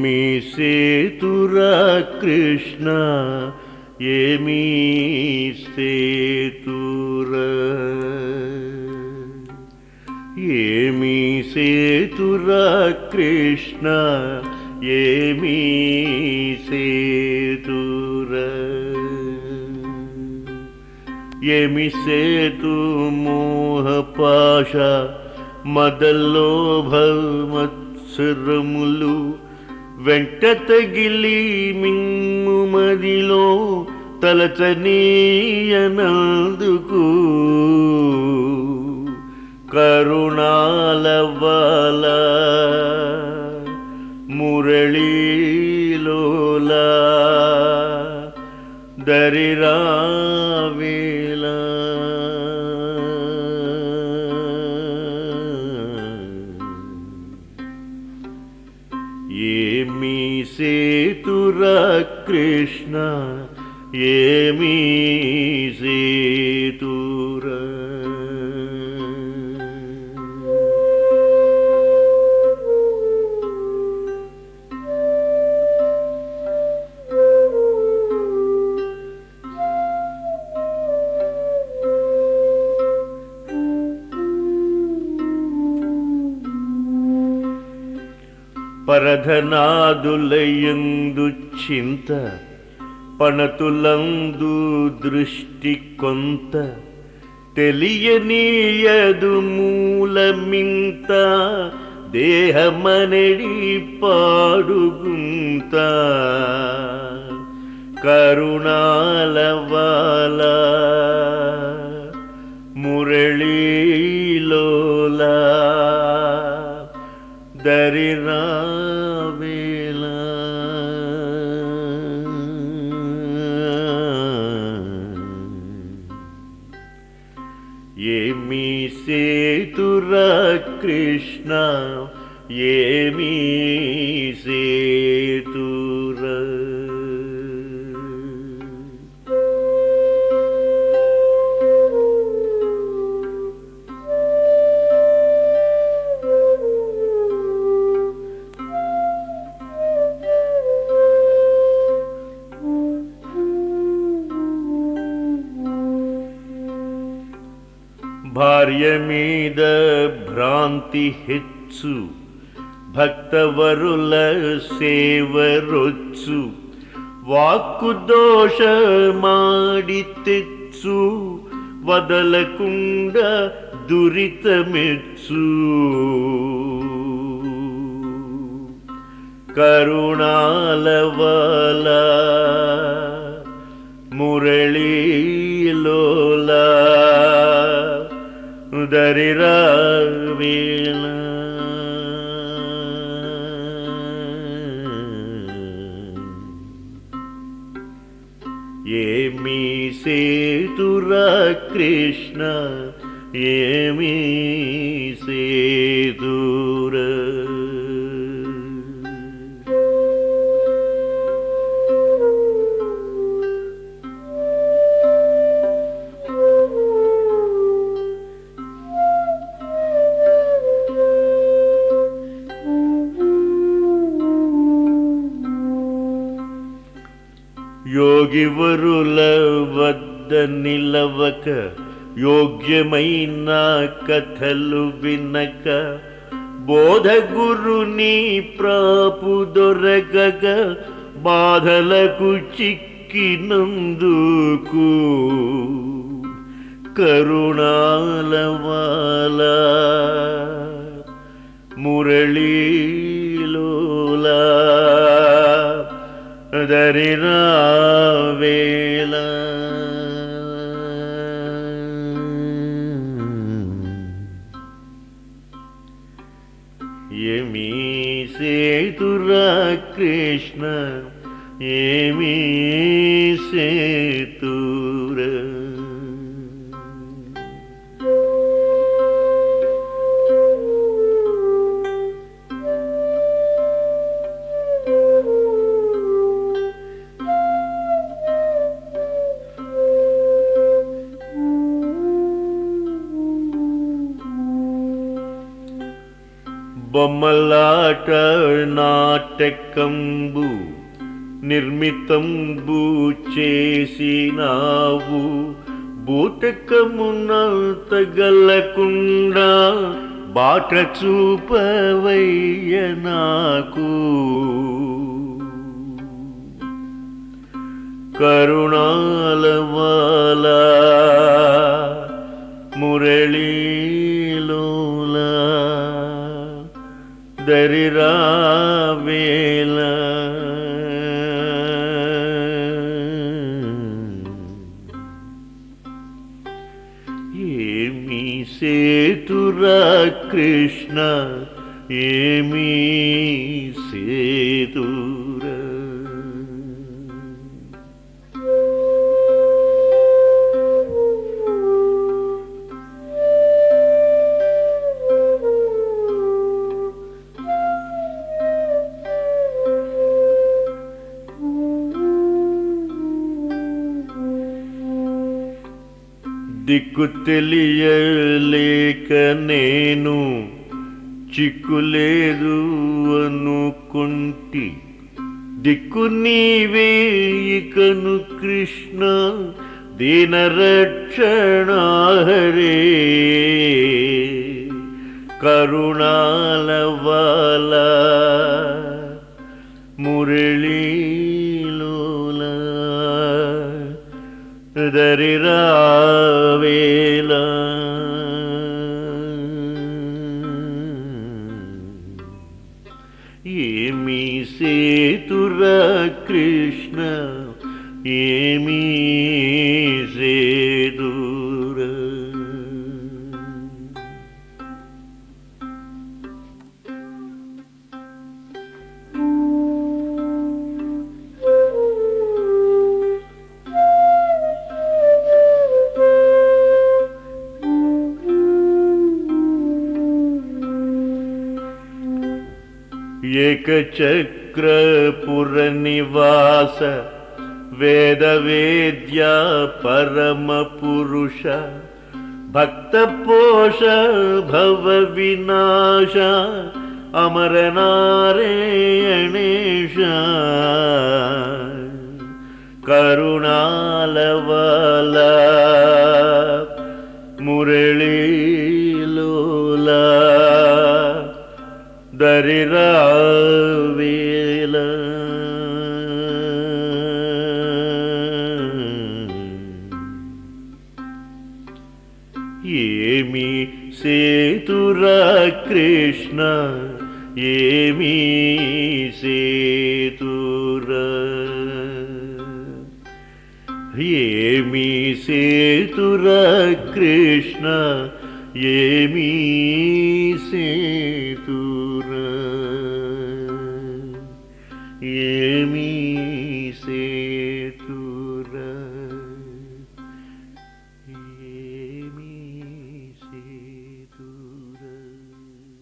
ఏమి సేతురా కృష్ణ ఏమి సేతురా ఏమి సేతురా కృష్ణ ఏమి సేతురా ఏమి సేతు మోహపాశ మదల్లోభమత్సరములు వెంట తగిలి మిమ్ము మదిలో తలచనీయనందుకు కరుణాల వల మురళీలోలా దరిరావేలా ఏమి సేతురా కృష్ణ ఏమి సేతురా పరధనాదులయందు చింత పణతులందు దృష్టి కొంత తెలియనీయదు మూలమింత దేహమనడి పాడుగుంత కరుణాల వాల మురళీలోలా దరిరావేలా ఏమి సేతురా కృష్ణ ఏమి సేతురా భార్య మీద భ్రాంతి హెచ్చు భక్తవరుల సేవరొచ్చు వాక్కు దోషమాడి తెచ్చు వదలకుండ దురితమెచ్చు కరుణాల వల మురళీలోలా దరిరావేళ ఏమి సేతురా కృష్ణ ఏమి సేతురా యోగివరుల వద్ద నిలవక యోగ్యమైన కథలు వినక బోధ గురుని ప్రాపు దొరకక బాధలకు చిక్కినందుకు కరుణాల వాల మురళీలోలా దరిరావేళ ఏమి సేతురా కృష్ణ ఏమి సేతురా బొమ్మలాట నాటకంబు నిర్మితంబు చేసినావు బూటకమున తగలకుండా బాట చూపవయ్య నాకు కరుణాలవాల మురళీలోల దరిరావేల ఏమి సేతురా కృష్ణ ఏమి సేతురా దిక్కు తెలియలేక నేను చిక్కులేదు అనుకుంటి దిక్కు నీవే ఇకను కృష్ణ దీన రక్షణ హరే కరుణాల వాల మురళీలోల దరిరావేల ఏమి సేతుర కృష్ణ ఏమి సేతుర ఏకచక్రపుర నివాస వేదవేద్యా పరమ పురుష భక్త పోష భవ వినాశ అమర నారాయణేశ కరుణాలవల మురళీలోల దరిరావేల ఏమి సేతురా కృష్ణ ఏమి సేతురా ఏమి సేతురా కృష్ణ ఏమి సే